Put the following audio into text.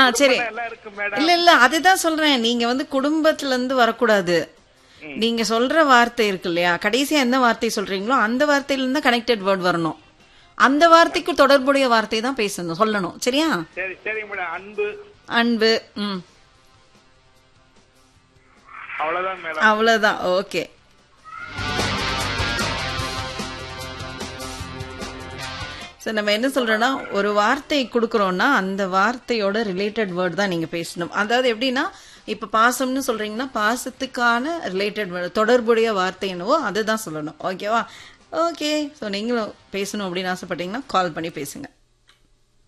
சரி எல்லாம் இருக்கு மேடம் இல்ல இல்ல அதுதான் சொல்றேன் நீங்க வந்து குடும்பத்துல இருந்து வரக்கூடாது நீங்க சொல்ற வார்த்தை இருக்கு இல்லையா கடைசியா என்ன வார்த்தை சொல்றீங்களோ அந்த வார்த்தையில இருந்து கனெக்டட் வேர்ட் வரணும் அந்த வார்த்தைக்கு தொடர்புடைய வார்த்தை தான் பேசணும் சொல்லணும் சரியா சரி சரிங்க மேடம் அன்பு அன்பு ம் அவ்வளவுதான் மேடம் அவ்வளவுதான் ஓகே சரி நம்ம என்ன சொல்றோம்னா ஒரு வார்த்தை கொடுக்குறோம்னா அந்த வார்த்தையோட ரிலேட்டட் வேர்ட் தான் நீங்க பேசணும் அதாவது எப்படின்னா இப்ப பாசம்னு சொல்றீங்கன்னா பாசத்துக்கான ரிலேட்டட் வேர்டு தொடர்புடைய வார்த்தை என்னவோ அதுதான் சொல்லணும் ஓகேவா ஓகே ஸோ நீங்களும் பேசணும் அப்படின்னு ஆசைப்பட்டீங்கன்னா கால் பண்ணி பேசுங்க